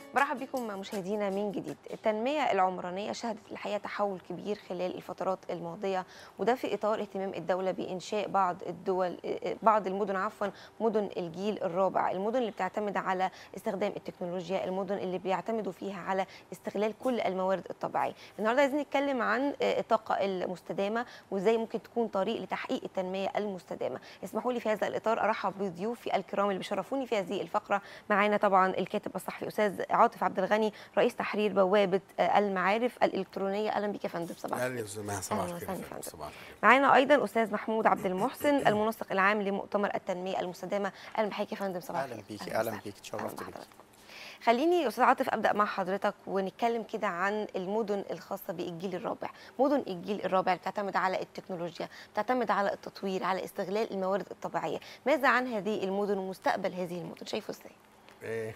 برحب بكم مشاهدينا من جديد التنمية العمرانية شهدت الحقيقة تحول كبير خلال الفترات الماضية وده في إطار اهتمام الدولة بإنشاء بعض الدول بعض المدن عفوا مدن الجيل الرابع المدن اللي بتعتمد على استخدام التكنولوجيا المدن اللي بيعتمدوا فيها على استغلال كل الموارد الطبيعية النهاردة عايزين نتكلم عن الطاقة المستدامة وإزاي ممكن تكون طريق لتحقيق التنمية المستدامة اسمحوا لي في هذا الإطار أرحب بضيوفي الكرام اللي بيشرفوني في هذه الفقرة معانا طبعا الكاتب الصحفي أستاذ عاطف عبد الغني رئيس تحرير بوابه المعارف الالكترونيه اهلا بك يا فندم صباح اهلا يا استاذ مها صباح أهلاً الخير وسهلاً يا فندم. فندم. صباح الخير معانا ايضا استاذ محمود عبد المحسن المنسق العام لمؤتمر التنميه المستدامه اهلا بحضرتك يا فندم صباح اهلا الخير. بيكي اهلا وسهلاً. بيكي اتشرفت أهلاً بيكي بحضرتك. خليني يا استاذ عاطف ابدا مع حضرتك ونتكلم كده عن المدن الخاصه بالجيل الرابع مدن الجيل الرابع اللي بتعتمد على التكنولوجيا بتعتمد على التطوير على استغلال الموارد الطبيعيه ماذا عن هذه المدن ومستقبل هذه المدن شايفه ازاي إيه.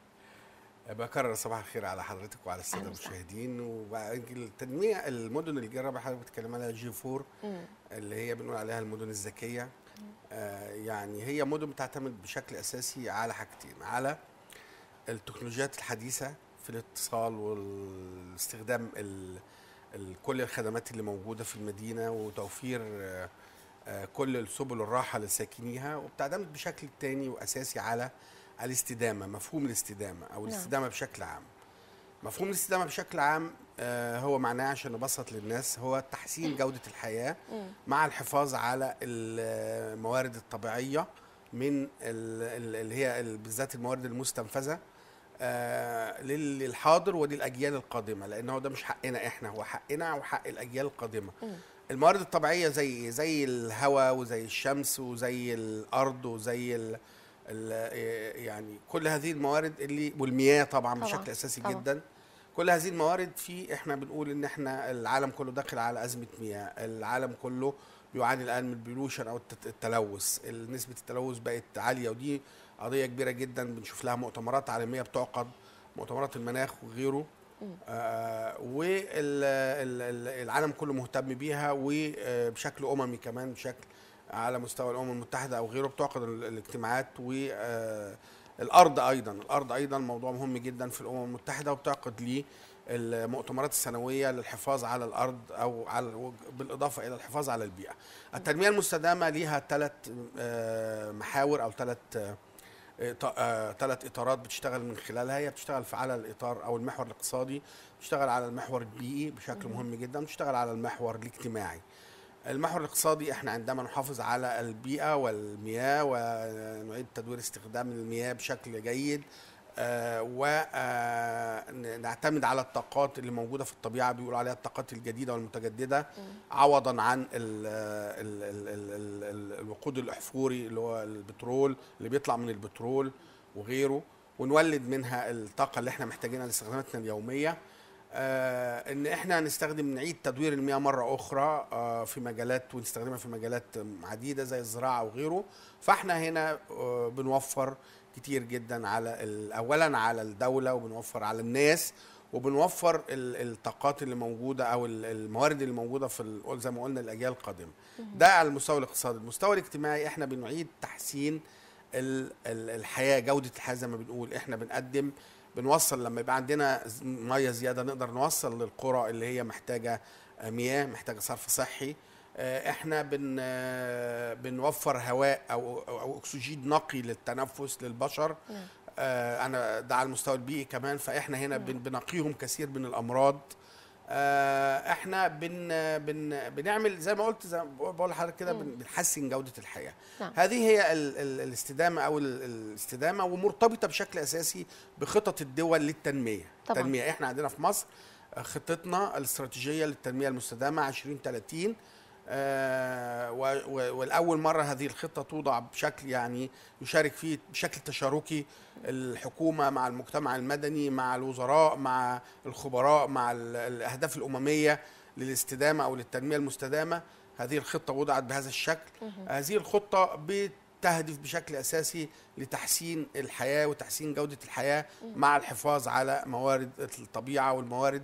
بكرر صباح الخير على حضرتك وعلى الساده أهلاً وسهلاً. المشاهدين التنميه المدن الجرابه حضرتك بتتكلم عليها جي 4 مم. اللي هي بنقول عليها المدن الذكيه آه يعني هي مدن بتعتمد بشكل اساسي على حاجتين على التكنولوجيات الحديثه في الاتصال والاستخدام ال ال كل الخدمات اللي موجوده في المدينه وتوفير آه آه كل السبل الراحه لساكنيها وبتعتمد بشكل تاني واساسي على الاستدامه مفهوم الاستدامه او نعم. الاستدامه بشكل عام مفهوم الاستدامه بشكل عام آه هو معناه عشان نبسط للناس هو تحسين جوده الحياه مم. مع الحفاظ على الموارد الطبيعيه من ال- ال- اللي هي ال- بالذات الموارد المستنفذه آه، لل- للحاضر وللاجيال القادمه لانه ده مش حقنا احنا هو حقنا وحق الاجيال القادمه مم. الموارد الطبيعيه زي إيه؟ زي الهواء وزي الشمس وزي الارض وزي ال ال يعني كل هذه الموارد اللي والمياه طبعا, طبعاً، بشكل اساسي طبعاً. جدا كل هذه الموارد في احنا بنقول ان احنا العالم كله داخل على ازمه مياه العالم كله بيعاني الان من البلوشن او التت- التلوث نسبه التلوث بقت عاليه ودي قضيه كبيره جدا بنشوف لها مؤتمرات عالميه بتعقد مؤتمرات المناخ وغيره آه والعالم كله مهتم بيها وبشكل اممي كمان بشكل على مستوى الامم المتحده او غيره بتعقد ال- الاجتماعات و آه، الارض ايضا الارض ايضا موضوع مهم جدا في الامم المتحده وبتعقد ليه المؤتمرات السنويه للحفاظ على الارض او على بالاضافه الى الحفاظ على البيئه. التنميه المستدامه ليها ثلاث محاور او ثلاث ثلاث اطارات بتشتغل من خلالها هي بتشتغل في على الاطار او المحور الاقتصادي بتشتغل على المحور البيئي بشكل مهم جدا بتشتغل على المحور الاجتماعي المحور الاقتصادي احنا عندما نحافظ على البيئه والمياه ونعيد تدوير استخدام المياه بشكل جيد ونعتمد على الطاقات اللي موجوده في الطبيعه بيقولوا عليها الطاقات الجديده والمتجدده عوضا عن ال ال ال ال ال ال الوقود الاحفوري اللي هو البترول اللي بيطلع من البترول وغيره ونولد منها الطاقه اللي احنا محتاجينها لاستخداماتنا اليوميه آه ان احنا نستخدم نعيد تدوير المياه مره اخرى آه في مجالات ونستخدمها في مجالات عديده زي الزراعه وغيره فاحنا هنا آه بنوفر كتير جدا على ال- اولا على الدوله وبنوفر على الناس وبنوفر ال- الطاقات اللي موجوده او ال- الموارد اللي موجوده في ال- زي ما قلنا الاجيال القادمه ده على المستوى الاقتصادي المستوى الاجتماعي احنا بنعيد تحسين ال- ال- الحياه جوده الحياه زي ما بنقول احنا بنقدم بنوصل لما يبقى عندنا ز- ميه زياده نقدر نوصل للقرى اللي هي محتاجه آه، مياه محتاجه صرف صحي آه، احنا بن آه، بنوفر هواء او او أو اكسجين نقي للتنفس للبشر نعم. آه، انا ده على المستوى البيئي كمان فاحنا هنا بن- بنقيهم كثير من الامراض آه، احنا بن بن بنعمل زي ما قلت زي ما بقول لحضرتك كده بن- بنحسن جوده الحياه نعم. هذه هي ال ال الاستدامه او ال- الاستدامه ومرتبطه بشكل اساسي بخطط الدول للتنميه طبعاً. التنميه احنا عندنا في مصر آه، خطتنا الاستراتيجيه للتنميه المستدامه 2030 آه، و- و- والاول مره هذه الخطه توضع بشكل يعني يشارك فيه بشكل تشاركي الحكومه مع المجتمع المدني مع الوزراء مع الخبراء مع ال- الاهداف الامميه للاستدامه او للتنميه المستدامه هذه الخطه وضعت بهذا الشكل هذه الخطه بتهدف بشكل اساسي لتحسين الحياه وتحسين جوده الحياه مع الحفاظ على موارد الطبيعه والموارد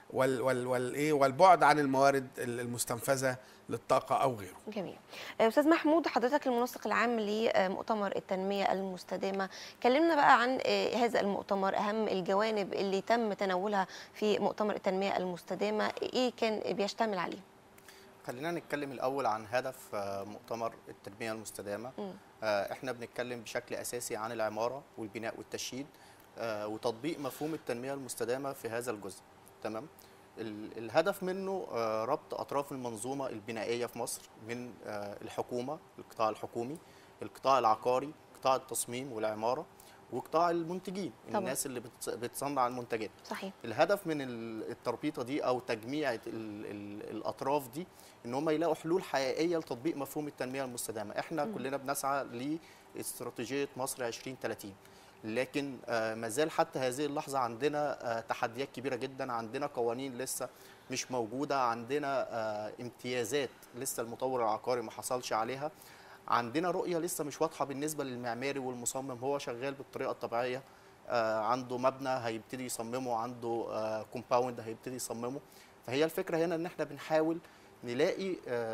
وال وال والايه والبعد عن الموارد المستنفذه للطاقه او غيره جميل آه، استاذ محمود حضرتك المنسق العام لمؤتمر التنميه المستدامه كلمنا بقى عن آه، هذا المؤتمر اهم الجوانب اللي تم تناولها في مؤتمر التنميه المستدامه ايه كان بيشتمل عليه خلينا نتكلم الاول عن هدف آه، مؤتمر التنميه المستدامه مم. آه، احنا بنتكلم بشكل اساسي عن العماره والبناء والتشييد آه، وتطبيق مفهوم التنميه المستدامه في هذا الجزء تمام ال- الهدف منه آه، ربط اطراف المنظومه البنائيه في مصر من آه، الحكومه القطاع الحكومي القطاع العقاري قطاع التصميم والعماره وقطاع المنتجين طبعاً. الناس اللي بتص- بتصنع المنتجات صحيح الهدف من ال- التربيطه دي او تجميع ال ال الاطراف دي ان هم يلاقوا حلول حقيقيه لتطبيق مفهوم التنميه المستدامه احنا مم. كلنا بنسعى لاستراتيجيه مصر 2030 لكن آه، ما زال حتى هذه اللحظه عندنا آه، تحديات كبيره جدا عندنا قوانين لسه مش موجوده عندنا آه، امتيازات لسه المطور العقاري ما حصلش عليها عندنا رؤيه لسه مش واضحه بالنسبه للمعماري والمصمم هو شغال بالطريقه الطبيعيه آه، عنده مبنى هيبتدي يصممه عنده كومباوند هيبتدي يصممه فهي الفكره هنا ان احنا بنحاول نلاقي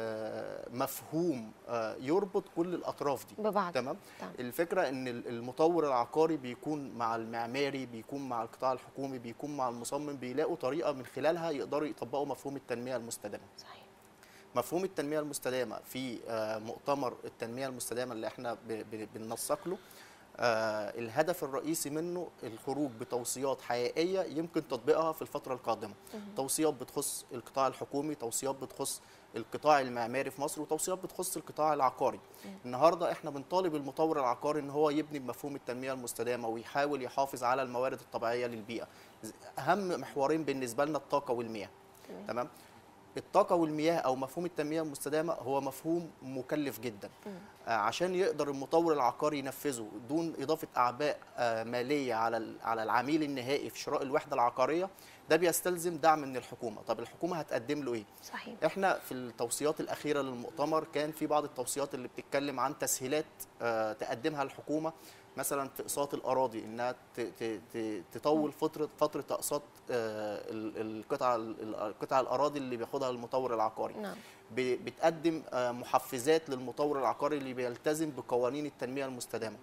آه، مفهوم آه، يربط كل الاطراف دي ببعض تمام تمام. الفكره ان ال- المطور العقاري بيكون مع المعماري بيكون مع القطاع الحكومي بيكون مع المصمم بيلاقوا طريقه من خلالها يقدروا يطبقوا مفهوم التنميه المستدامه صحيح مفهوم التنميه المستدامه في آه، مؤتمر التنميه المستدامه اللي احنا ب- ب- بننسق له آه، الهدف الرئيسي منه الخروج بتوصيات حقيقيه يمكن تطبيقها في الفتره القادمه توصيات بتخص القطاع الحكومي توصيات بتخص القطاع المعماري في مصر وتوصيات بتخص القطاع العقاري النهارده احنا بنطالب المطور العقاري ان هو يبني بمفهوم التنميه المستدامه ويحاول يحافظ على الموارد الطبيعيه للبيئه اهم محورين بالنسبه لنا الطاقه والمياه تمام. تمام الطاقة والمياه أو مفهوم التنمية المستدامة هو مفهوم مكلف جدا آه، عشان يقدر المطور العقاري ينفذه دون إضافة أعباء آه، مالية على ال- على العميل النهائي في شراء الوحدة العقارية ده بيستلزم دعم من الحكومة طب الحكومة هتقدم له إيه؟ صحيح احنا في التوصيات الاخيره للمؤتمر كان في بعض التوصيات اللي بتتكلم عن تسهيلات آه، تقدمها الحكومه مثلا في اقساط الاراضي انها ت- ت- ت- تطول فتره فتره اقساط آه، ال- القطع ال- قطع الاراضي اللي بياخدها المطور العقاري نعم ب- بتقدم آه، محفزات للمطور العقاري اللي بيلتزم بقوانين التنميه المستدامه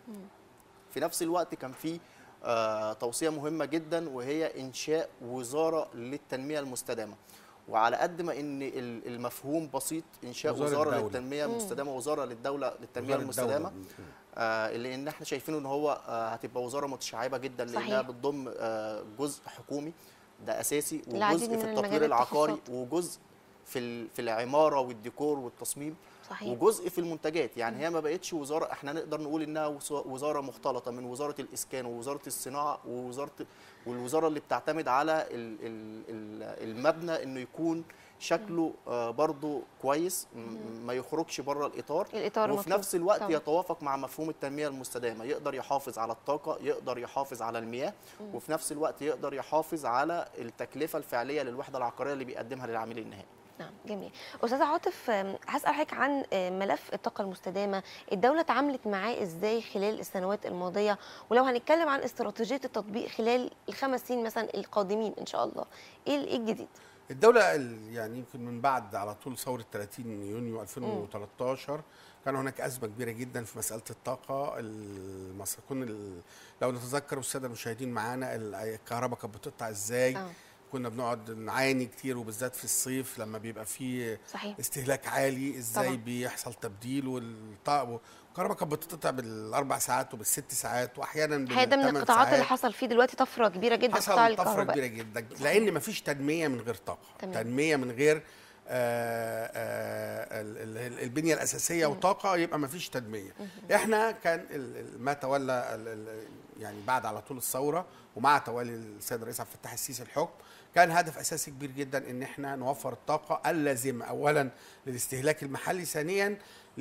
في نفس الوقت كان في آه، توصيه مهمه جدا وهي انشاء وزاره للتنميه المستدامه وعلى قد ما ان ال- المفهوم بسيط انشاء وزارة وزاره, الدولة. للتنميه المستدامه وزاره للدوله للتنميه وزارة الدولة. المستدامه آه لان احنا شايفين ان هو آه هتبقى وزاره متشعبه جدا صحيح. لانها بتضم آه جزء حكومي ده اساسي العديد وجزء من في المجالات التطوير العقاري والتخصصات. وجزء في ال- في العماره والديكور والتصميم صحيح وجزء في المنتجات يعني هي ما بقتش وزاره احنا نقدر نقول انها وز- وزاره مختلطه من وزاره الاسكان ووزاره الصناعه ووزاره والوزاره اللي بتعتمد على ال- ال- ال- المبنى انه يكون شكله آه، برضه كويس م- ما يخرجش بره الاطار الاطار وفي مطلوب. نفس الوقت طبعاً. يتوافق مع مفهوم التنميه المستدامه يقدر يحافظ على الطاقه يقدر يحافظ على المياه وفي نفس الوقت يقدر يحافظ على التكلفه الفعليه للوحده العقاريه اللي بيقدمها للعميل النهائي نعم جميل استاذ عاطف آم، هسال حضرتك عن آم، ملف الطاقه المستدامه الدوله اتعاملت معاه ازاي خلال السنوات الماضيه ولو هنتكلم عن استراتيجيه التطبيق خلال الخمس سنين مثلا القادمين ان شاء الله ايه ال- إيه الجديد الدولة ال- يعني يمكن من بعد على طول ثورة 30 يونيو 2013 كان هناك أزمة كبيرة جدا في مسألة الطاقة المصر كنا ال- لو نتذكر والسادة المشاهدين معانا ال- الكهرباء كانت بتقطع ازاي آه. كنا بنقعد نعاني كتير وبالذات في الصيف لما بيبقى فيه صحيح استهلاك عالي ازاي طبعاً. بيحصل تبديل والطاقة الكهرباء كانت بتقطع بالاربع ساعات وبالست ساعات واحيانا الحقيقه ده من بالثمان القطاعات اللي ساعات. حصل فيه دلوقتي طفره كبيره جدا في قطاع حصل طفره الكهرباء كبيره جدا لان مفيش تنميه من غير طاقه تمام. تنميه من غير آه، آه، ال- ال- البنيه الاساسيه وطاقه يبقى مفيش تنميه احنا كان ال- ال- ما تولى ال- ال- يعني بعد على طول الثوره ومع تولي السيد الرئيس عبد الفتاح السيسي الحكم كان هدف اساسي كبير جدا ان احنا نوفر الطاقه اللازمه اولا للاستهلاك المحلي ثانيا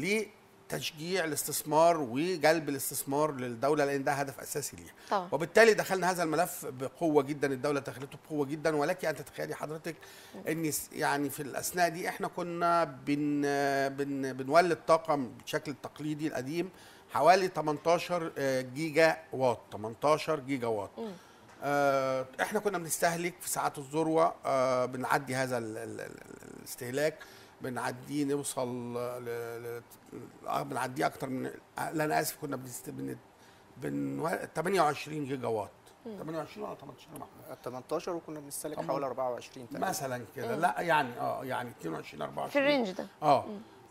لتشجيع الاستثمار وجلب الاستثمار للدوله لان ده هدف اساسي ليها طبعا وبالتالي دخلنا هذا الملف بقوه جدا الدوله دخلته بقوه جدا ولك ان تتخيلي حضرتك ان س- يعني في الاثناء دي احنا كنا بن بن بنولد طاقه بالشكل التقليدي القديم حوالي 18 آه، جيجا وات 18 جيجا وات آه، احنا كنا بنستهلك في ساعات الذروه آه، بنعدي هذا ال- ال- ال- الاستهلاك بنعديه نوصل ل... ل... آه، بنعديه اكتر من لا انا اسف كنا بنست... بن... بن... 28 جيجا وات 28 ولا 18 يا محمود 18 وكنا بنستهلك طبعاً. حوالي 24 تقريبا مثلا كده لا يعني اه يعني 22 24 في الرينج ده اه,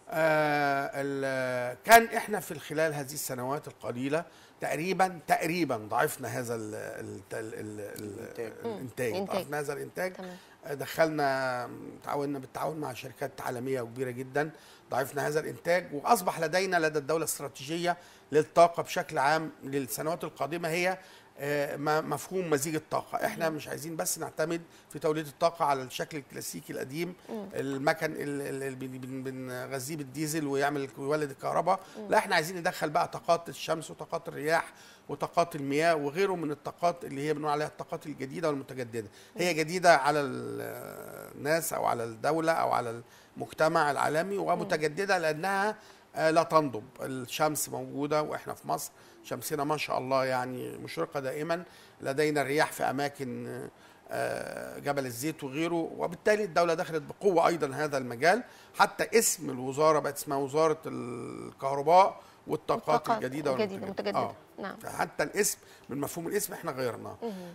آه ال- كان احنا في خلال هذه السنوات القليله تقريبا تقريبا ضعفنا هذا ال ال ال ال الإنتاج. ال الانتاج إنتاج. ضعفنا هذا الانتاج تمام آه، دخلنا تعاوننا بالتعاون مع شركات عالميه وكبيره جدا ضعفنا هذا الانتاج واصبح لدينا لدى الدوله استراتيجيه للطاقه بشكل عام للسنوات القادمه هي آه، م- مفهوم مزيج الطاقه احنا مش عايزين بس نعتمد في توليد الطاقه على الشكل الكلاسيكي القديم المكن ال- ال- اللي بن- بن- بنغذيه بالديزل ويعمل ويولد الكهرباء لا احنا عايزين ندخل بقى طاقات الشمس وطاقات الرياح وطاقات المياه وغيره من الطاقات اللي هي بنقول عليها الطاقات الجديده والمتجدده هي جديده على ال- الناس او على الدوله او على المجتمع العالمي ومتجدده لانها آه، لا تنضب الشمس موجوده واحنا في مصر شمسنا ما شاء الله يعني مشرقه دائما لدينا الرياح في اماكن آه، جبل الزيت وغيره وبالتالي الدوله دخلت بقوه ايضا هذا المجال حتى اسم الوزاره بقت اسمها وزاره الكهرباء والطاقات الطاقات الجديده الجديدة والمتجددة. متجددة آه. نعم حتى الاسم من مفهوم الاسم احنا غيرناه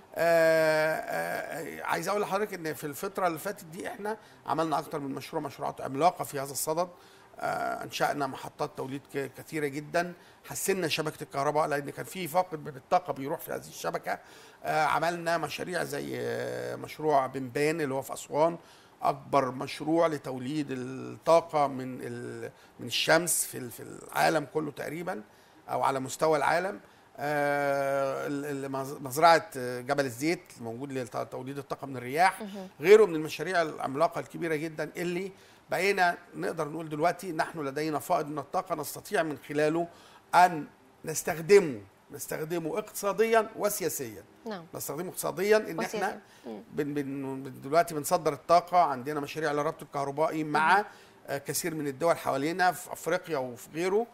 آه آه عايز اقول لحضرتك ان في الفتره اللي فاتت دي احنا عملنا اكتر من مشروع مشروعات عملاقه في هذا الصدد آه انشانا محطات توليد ك- كثيره جدا حسنا شبكه الكهرباء لان كان في فاقد من الطاقه بيروح في هذه الشبكه آه عملنا مشاريع زي آه مشروع بنبان اللي هو في اسوان اكبر مشروع لتوليد الطاقه من ال- من الشمس في ال- في العالم كله تقريبا او على مستوى العالم آه، ال- ال- مز- مزرعه آه، جبل الزيت موجود لتوليد الطاقه من الرياح غيره من المشاريع العملاقه الكبيره جدا اللي بقينا نقدر نقول دلوقتي نحن لدينا فائض من الطاقه نستطيع من خلاله ان نستخدمه نستخدمه اقتصاديا وسياسيا نعم نستخدمه اقتصاديا ان وسياسيا. احنا بن بن بن- دلوقتي بنصدر الطاقه عندنا مشاريع للربط الكهربائي مع آه، كثير من الدول حوالينا في افريقيا وفي غيره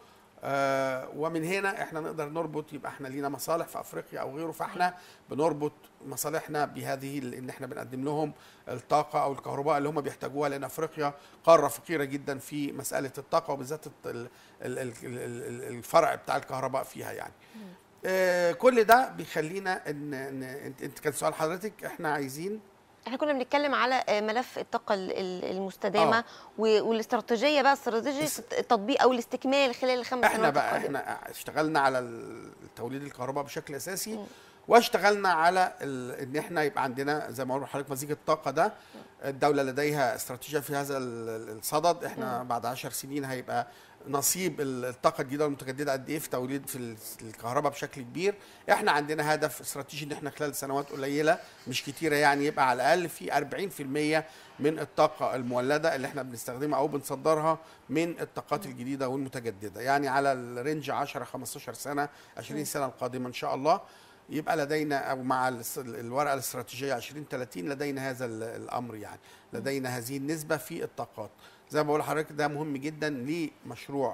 آه، ومن هنا احنا نقدر نربط يبقى احنا لينا مصالح في افريقيا او غيره فاحنا بنربط مصالحنا بهذه ال- ان احنا بنقدم لهم الطاقه او الكهرباء اللي هم بيحتاجوها لان افريقيا قاره فقيره جدا في مساله الطاقه وبالذات الت- ال- ال- ال- ال- الفرع بتاع الكهرباء فيها يعني آه، كل ده بيخلينا ان ان انت انت كان سؤال حضرتك احنا عايزين احنا كنا بنتكلم على آه، ملف الطاقه ال- ال- المستدامه آه. و- والاستراتيجيه بقى استراتيجيه بس- التطبيق او الاستكمال خلال الخمس احنا سنوات بقى القادمة. احنا اشتغلنا على ال- توليد الكهرباء بشكل اساسي واشتغلنا على ال- ان احنا يبقى عندنا زي ما قلت لحضرتك مزيج الطاقه ده الدوله لديها استراتيجيه في هذا ال- ال- الصدد احنا بعد عشر سنين هيبقى نصيب ال- الطاقه الجديده والمتجدده قد ايه في توليد في ال- الكهرباء بشكل كبير احنا عندنا هدف استراتيجي ان احنا خلال سنوات قليله مش كتيره يعني يبقى على الاقل في 40% من الطاقه المولده اللي احنا بنستخدمها او بنصدرها من الطاقات الجديده والمتجدده يعني على الرينج 10 15 سنه 20 سنه القادمه ان شاء الله يبقى لدينا او مع الس- الورقه الاستراتيجيه 2030 لدينا هذا ال- الامر يعني لدينا هذه النسبه في الطاقات زي ما بقول لحضرتك ده مهم جدا لمشروع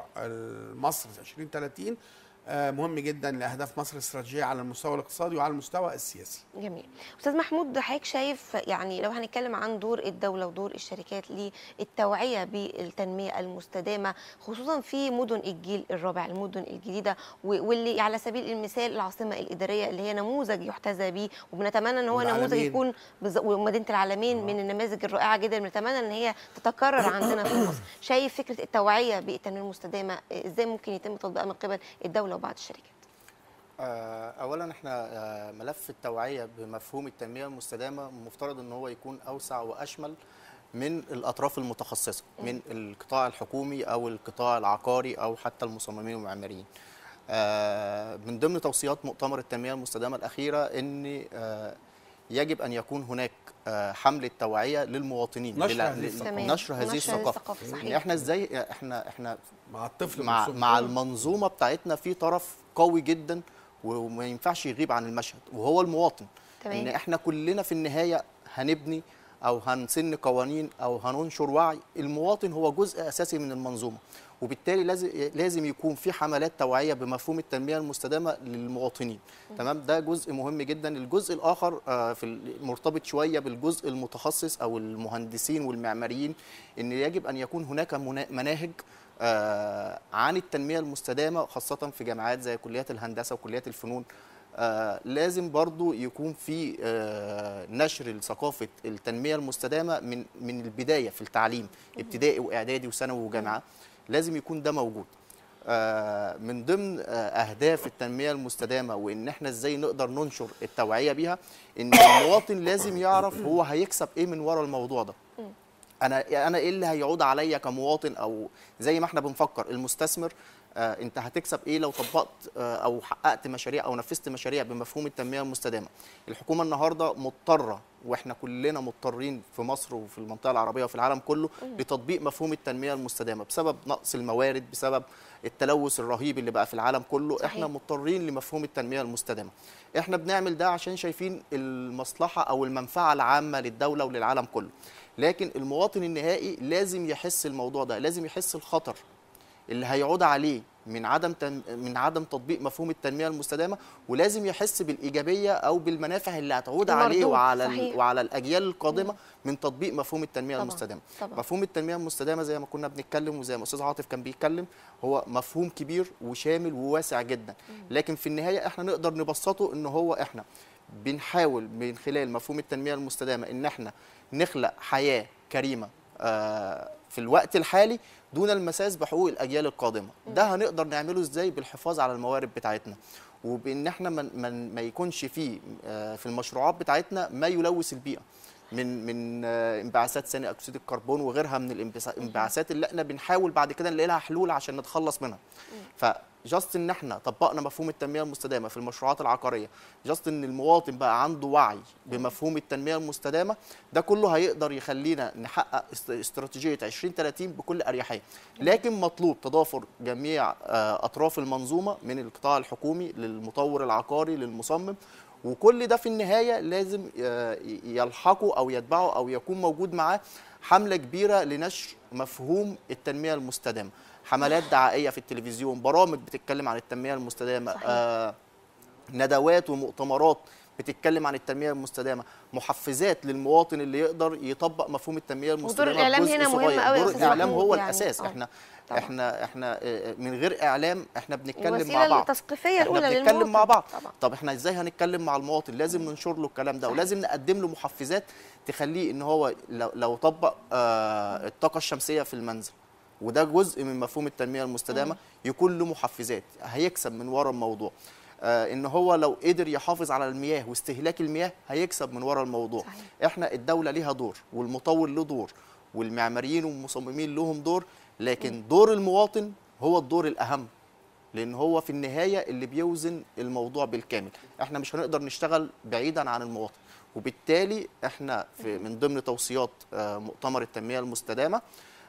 مصر 2030 آه، مهم جدا لاهداف مصر الاستراتيجيه على المستوى الاقتصادي وعلى المستوى السياسي جميل استاذ محمود حضرتك شايف يعني لو هنتكلم عن دور الدوله ودور الشركات للتوعيه بالتنميه المستدامه خصوصا في مدن الجيل الرابع المدن الجديده و- واللي على سبيل المثال العاصمه الاداريه اللي هي نموذج يحتذى به وبنتمنى ان هو نموذج والعالمين. يكون بز- ومدينه العالمين من النماذج الرائعه جدا بنتمنى ان هي تتكرر عندنا في مصر شايف فكره التوعيه بالتنميه المستدامه ازاي ممكن يتم تطبيقها من قبل الدوله وبعض الشركات آه، اولا احنا آه، ملف التوعيه بمفهوم التنميه المستدامه مفترض ان هو يكون اوسع واشمل من الاطراف المتخصصه من القطاع الحكومي او القطاع العقاري او حتى المصممين والمعماريين آه، من ضمن توصيات مؤتمر التنميه المستدامه الاخيره ان آه، يجب ان يكون هناك آه، حمله توعيه للمواطنين نشر لل- هذه لل- الثقافة. تمام. نشر هذه الثقافه إن صحيح احنا ازاي احنا احنا مع الطفل مع والصبي. مع المنظومه بتاعتنا في طرف قوي جدا وما ينفعش يغيب عن المشهد وهو المواطن تمام. ان احنا كلنا في النهايه هنبني او هنسن قوانين او هننشر وعي المواطن هو جزء اساسي من المنظومه وبالتالي لازم لازم يكون في حملات توعيه بمفهوم التنميه المستدامه للمواطنين تمام ده جزء مهم جدا الجزء الاخر آه، في ال- مرتبط شويه بالجزء المتخصص او المهندسين والمعماريين ان يجب ان يكون هناك منا- مناهج آه، عن التنميه المستدامه خاصه في جامعات زي كليات الهندسه وكليات الفنون آه، لازم برضو يكون في آه، نشر ثقافه التنميه المستدامه من من البدايه في التعليم ابتدائي واعدادي وثانوي وجامعه لازم يكون ده موجود آه، من ضمن آه، اهداف التنميه المستدامه وان احنا ازاي نقدر ننشر التوعيه بيها ان المواطن لازم يعرف هو هيكسب ايه من ورا الموضوع ده انا انا ايه اللي هيعود عليا كمواطن او زي ما احنا بنفكر المستثمر آه انت هتكسب ايه لو طبقت آه او حققت مشاريع او نفذت مشاريع بمفهوم التنميه المستدامه الحكومه النهارده مضطره واحنا كلنا مضطرين في مصر وفي المنطقه العربيه وفي العالم كله لتطبيق مفهوم التنميه المستدامه بسبب نقص الموارد بسبب التلوث الرهيب اللي بقى في العالم كله صحيح. احنا مضطرين لمفهوم التنميه المستدامه احنا بنعمل ده عشان شايفين المصلحه او المنفعه العامه للدوله وللعالم كله لكن المواطن النهائي لازم يحس الموضوع ده لازم يحس الخطر اللي هيعود عليه من عدم تن... من عدم تطبيق مفهوم التنميه المستدامه ولازم يحس بالايجابيه او بالمنافع اللي هتعود عليه المردود، وعلى صحيح. ال... وعلى الاجيال القادمه من تطبيق مفهوم التنميه طبعاً، المستدامه طبعاً. مفهوم التنميه المستدامه زي ما كنا بنتكلم وزي ما استاذ عاطف كان بيتكلم هو مفهوم كبير وشامل وواسع جدا لكن في النهايه احنا نقدر نبسطه ان هو احنا بنحاول من خلال مفهوم التنميه المستدامه ان احنا نخلق حياه كريمه آه، في الوقت الحالي دون المساس بحقوق الاجيال القادمه ده هنقدر نعمله ازاي بالحفاظ على الموارد بتاعتنا وبان احنا من من ما يكونش فيه آه، في المشروعات بتاعتنا ما يلوث البيئه من من آه، انبعاثات ثاني اكسيد الكربون وغيرها من الانبعاث- الانبعاثات اللي احنا بنحاول بعد كده نلاقي لها حلول عشان نتخلص منها فجاست ان احنا طبقنا مفهوم التنميه المستدامه في المشروعات العقاريه جاست ان المواطن بقى عنده وعي بمفهوم التنميه المستدامه ده كله هيقدر يخلينا نحقق است- استراتيجيه 2030 بكل اريحيه لكن مطلوب تضافر جميع آه، اطراف المنظومه من القطاع الحكومي للمطور العقاري للمصمم وكل ده في النهايه لازم آه، يلحقه او يتبعه او يكون موجود معاه حمله كبيره لنشر مفهوم التنميه المستدامه حملات دعائيه في التلفزيون برامج بتتكلم عن التنميه المستدامه صحيح. آه ندوات ومؤتمرات بتتكلم عن التنميه المستدامه محفزات للمواطن اللي يقدر يطبق مفهوم التنميه المستدامه الإعلام بجزء هنا مهم صغير. قوي يا دور أستاذ الاعلام محمود هو يعني. الاساس آه. احنا طبعاً. احنا احنا آه، من غير اعلام احنا بنتكلم مع الوسيله بعض التثقيفيه احنا الاولى بنتكلم للمواطن. مع بعض طبعا طب احنا ازاي هنتكلم مع المواطن لازم ننشر له الكلام ده صحيح. ولازم نقدم له محفزات تخليه ان هو لو, لو طبق آه الطاقه الشمسيه في المنزل وده جزء من مفهوم التنميه المستدامه يكون له محفزات هيكسب من ورا الموضوع آه ان هو لو قدر يحافظ على المياه واستهلاك المياه هيكسب من ورا الموضوع صحيح. احنا الدوله ليها دور والمطور له دور والمعماريين والمصممين لهم دور لكن دور المواطن هو الدور الاهم لان هو في النهايه اللي بيوزن الموضوع بالكامل احنا مش هنقدر نشتغل بعيدا عن المواطن وبالتالي احنا في من ضمن توصيات آه، مؤتمر التنميه المستدامه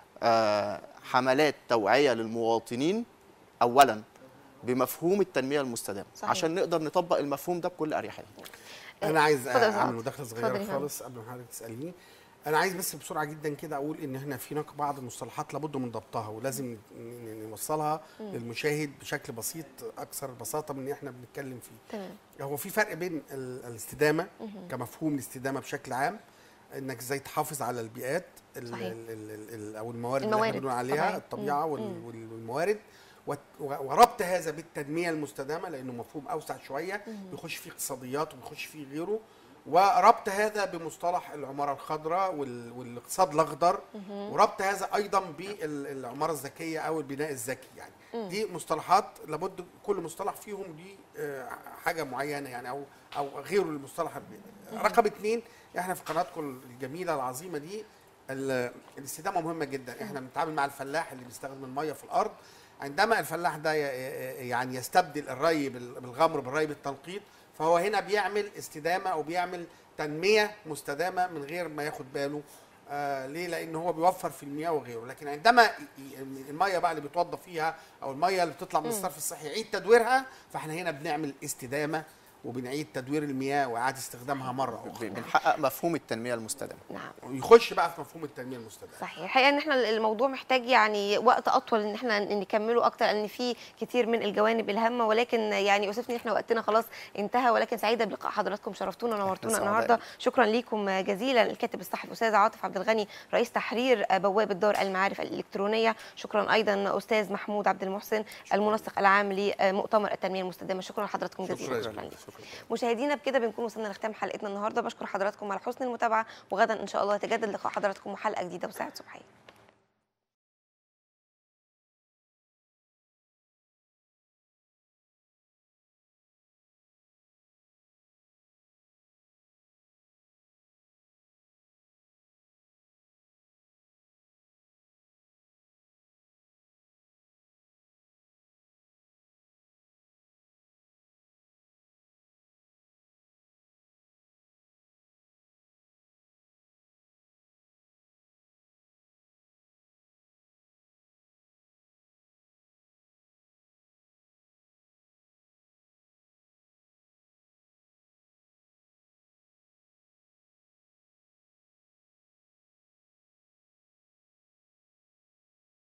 آه، حملات توعيه للمواطنين اولا بمفهوم التنميه المستدامه صحيح. عشان نقدر نطبق المفهوم ده بكل اريحيه انا عايز اتفضل يا أستاذ اعمل عاطف. مداخله اتفضل صغيره يا فندم. خالص قبل ما حضرتك تساليني انا عايز بس بسرعه جدا كده اقول ان احنا في هناك بعض المصطلحات لابد من ضبطها ولازم ن- ن- نوصلها للمشاهد بشكل بسيط اكثر بساطه من اللي احنا بنتكلم فيه تمام هو في فرق بين ال- الاستدامه كمفهوم الاستدامه بشكل عام انك ازاي تحافظ على البيئات ال- صحيح. ال- ال- ال- او الموارد, اللي الموارد احنا بنقول عليها طبيعي. الطبيعه مم. وال- مم. وال- والموارد وت- و- وربط هذا بالتنميه المستدامه لانه مفهوم اوسع شويه بيخش فيه اقتصاديات وبيخش فيه غيره وربط هذا بمصطلح العماره الخضراء وال- والاقتصاد الاخضر وربط هذا ايضا بالعماره الذكيه او البناء الذكي يعني دي مصطلحات لابد كل مصطلح فيهم ليه آه، حاجه معينه يعني او او غيره للمصطلح البناء. رقم اثنين احنا في قناتكم الجميله العظيمه دي ال- الاستدامه مهمه جدا احنا بنتعامل مع الفلاح اللي بيستخدم الميه في الارض عندما الفلاح ده ي- ي- يعني يستبدل الري بال- بالغمر بالري بالتنقيط فهو هنا بيعمل استدامه او بيعمل تنميه مستدامه من غير ما ياخد باله آه ليه؟ لان هو بيوفر في المياه وغيره، لكن عندما ي- ي- الميه بقى اللي بيتوضى فيها او الميه اللي بتطلع من الصرف الصحي يعيد تدويرها فاحنا هنا بنعمل استدامه وبنعيد تدوير المياه واعاده استخدامها مره ب- اخرى بنحقق مفهوم التنميه المستدامه نعم يخش بقى في مفهوم التنميه المستدامه صحيح الحقيقه ان احنا الموضوع محتاج يعني وقت اطول ان احنا نكمله اكتر لان في كتير من الجوانب الهامه ولكن يعني يؤسفني احنا وقتنا خلاص انتهى ولكن سعيده بلقاء حضراتكم شرفتونا ونورتونا سعداء النهارده بيك. شكرا ليكم جزيلا الكاتب الصحفي استاذ عاطف عبد الغني رئيس تحرير بوابه دار المعارف الالكترونيه شكرا ايضا استاذ محمود عبد المحسن المنسق العام لمؤتمر التنميه المستدامه شكرا لحضراتكم جزيلا شكرا شكرا ليكم شكرا مشاهدينا بكده بنكون وصلنا لختام حلقتنا النهارده بشكر حضراتكم على حسن المتابعه وغدا ان شاء الله يتجدد لقاء حضراتكم وحلقه جديده وساعه صبحيه